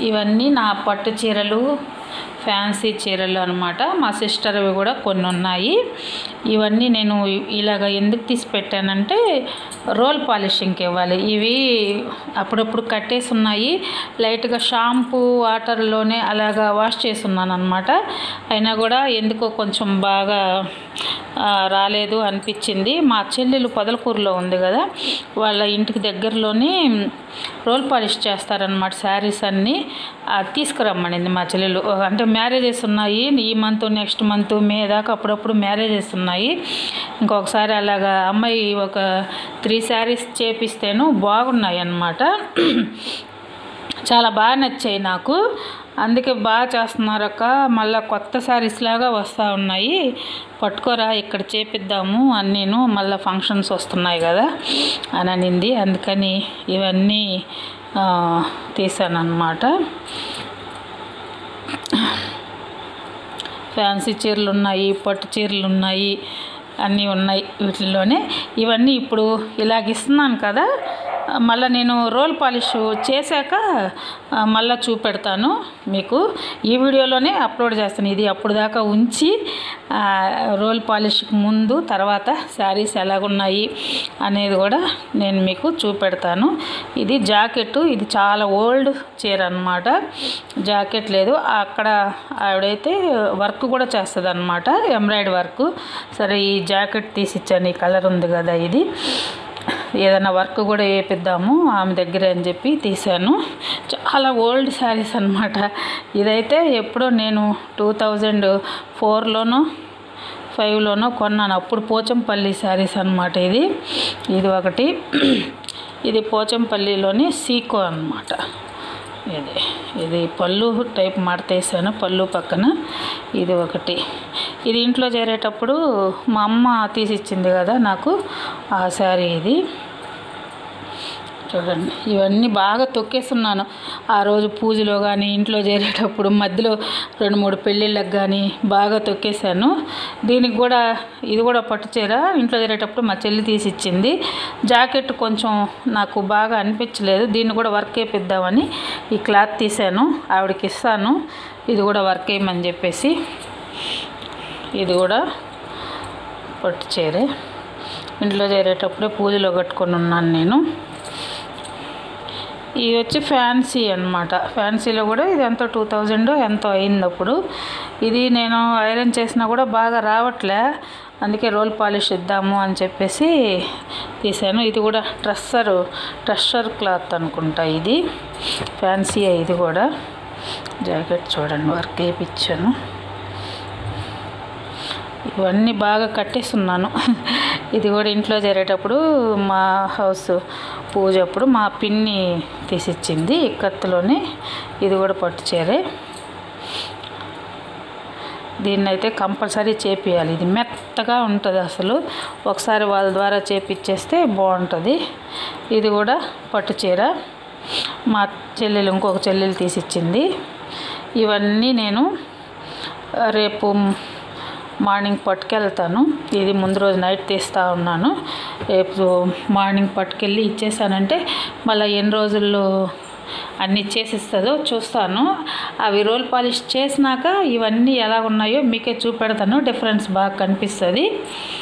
ఇవన్నీ నా పట్టు చీరలు ఫ్యాన్సీ చీరలు అనమాట మా సిస్టర్వి కూడా కొన్ని ఉన్నాయి ఇవన్నీ నేను ఇలాగ ఎందుకు తీసి పెట్టానంటే రోల్ పాలిషింగ్కి ఇవ్వాలి ఇవి అప్పుడప్పుడు కట్టేసి ఉన్నాయి లైట్గా షాంపూ వాటర్లోనే అలాగా వాష్ చేస్తున్నాను అనమాట అయినా కూడా ఎందుకో కొంచెం బాగా ఆ, రాలేదు అనిపించింది మా చెల్లెలు పొదలకూరులో ఉంది కదా వాళ్ళ ఇంటికి దగ్గరలోనే రోల్ పాలిష్ చేస్తారనమాట శారీస్ అన్నీ అది తీసుకురమ్మనింది మా చెల్లెలు అంటే మ్యారేజెస్ ఉన్నాయి ఈ మంత్ నెక్స్ట్ మంత్ మే దాకా అప్పుడప్పుడు మ్యారేజెస్ ఉన్నాయి ఇంకొకసారి అలాగా అమ్మాయి ఒక త్రీ శారీస్ చేపిస్తేను బాగున్నాయి అన్నమాట చాలా బాగా నచ్చాయి నాకు అందుకే బాగా చేస్తున్నారక్క మళ్ళీ కొత్త శారీస్ లాగా వస్తూ ఉన్నాయి పట్టుకోరా ఇక్కడ చేపిద్దాము అని నేను మళ్ళీ ఫంక్షన్స్ వస్తున్నాయి కదా అని అనింది అందుకని ఇవన్నీ తీసాను అనమాట ఫ్యాన్సీ చీరలు ఉన్నాయి పట్టు చీరలు ఉన్నాయి అన్నీ ఉన్నాయి వీటిల్లోనే ఇవన్నీ ఇప్పుడు ఇలాగ ఇస్తున్నాను కదా మళ్ళీ నేను రోల్ పాలిష్ చేశాక ఆ, మళ్ళీ చూపెడతాను మీకు ఈ వీడియోలోనే అప్లోడ్ చేస్తాను ఇది అప్పుడు దాకా ఉంచి ఆ, రోల్ పాలిష్కి ముందు తర్వాత శారీస్ ఎలాగున్నాయి అనేది కూడా నేను మీకు చూపెడతాను ఇది జాకెట్ ఇది చాలా ఓల్డ్ చీర అనమాట జాకెట్ లేదు అక్కడ ఆవిడైతే వర్క్ కూడా చేస్తుంది అనమాట ఎంబ్రాయిడరీ వర్క్ సరే ఈ జాకెట్ తీసిచ్చాను ఈ కలర్ ఉంది కదా ఇది ఏదైనా వర్క్ కూడా వేపిద్దాము ఆమె దగ్గర అని చెప్పి తీశాను చాలా ఓల్డ్ శారీస్ అనమాట ఇదైతే ఎప్పుడో నేను టూ థౌజండ్ ఫోర్లోనో ఫైవ్లోనో కొన్నాను అప్పుడు పోచంపల్లి శారీస్ అనమాట ఇది ఇది ఒకటి ఇది పోచంపల్లిలోని సీకో అనమాట ఇది ఇది పళ్ళు టైప్ మడతేసాను పళ్ళు పక్కన ఇది ఒకటి ఇది ఇంట్లో చేరేటప్పుడు మా అమ్మ తీసిచ్చింది కదా నాకు ఆ శారీ ఇది చూడండి ఇవన్నీ బాగా తొక్కేస్తున్నాను ఆ రోజు పూజలో కానీ ఇంట్లో చేరేటప్పుడు మధ్యలో రెండు మూడు పెళ్ళిళ్ళకి కానీ బాగా తొక్కేశాను దీనికి కూడా ఇది కూడా పట్టు చీర ఇంట్లో చేరేటప్పుడు మా చెల్లి తీసి ఇచ్చింది జాకెట్ కొంచెం నాకు బాగా అనిపించలేదు దీన్ని కూడా వర్క్ వేపిద్దామని ఈ క్లాత్ తీసాను ఆవిడకి ఇస్తాను ఇది కూడా వర్క్ వేయమని చెప్పేసి ఇది కూడా పట్టు చీరే ఇంట్లో చేరేటప్పుడే పూజలో కట్టుకొని ఉన్నాను నేను ఇవి వచ్చి ఫ్యాన్సీ అనమాట ఫ్యాన్సీలో కూడా ఇది ఎంతో టూ థౌజండ్ ఎంతో అయింది అప్పుడు ఇది నేను ఐరన్ చేసినా కూడా బాగా రావట్లే అందుకే రోల్ పాలిష్ ఇద్దాము అని చెప్పేసి తీసాను ఇది కూడా ట్రస్సర్ ట్రస్సర్ క్లాత్ అనుకుంటా ఇది ఫ్యాన్సీ ఇది కూడా జాకెట్ చూడండి వర్క్ వేయించాను ఇవన్నీ బాగా కట్టేస్తున్నాను ఇది కూడా ఇంట్లో చేరేటప్పుడు మా హౌస్ పూజ అప్పుడు మా పిన్ని తీసిచ్చింది ఇక్కత్తులోనే ఇది కూడా పట్టు చీరే దీన్ని అయితే కంపల్సరీ చేపియాలి ఇది మెత్తగా ఉంటుంది అసలు ఒకసారి వాళ్ళ ద్వారా చేపిచ్చేస్తే బాగుంటుంది ఇది కూడా పట్టు చీర మా చెల్లెలు ఇంకొక చెల్లెలు తీసిచ్చింది ఇవన్నీ నేను రేపు మార్నింగ్ పట్టుకెళ్తాను ఇది ముందు రోజు నైట్ తీస్తూ ఉన్నాను రేపు మార్నింగ్ పట్టుకెళ్ళి ఇచ్చేసానంటే మళ్ళీ ఎన్ని రోజుల్లో అన్నీ చేసిస్తుందో చూస్తాను అవి రోల్ పాలిష్ చేసినాక ఇవన్నీ ఎలా ఉన్నాయో మీకే చూపెడతాను డిఫరెన్స్ బాగా కనిపిస్తుంది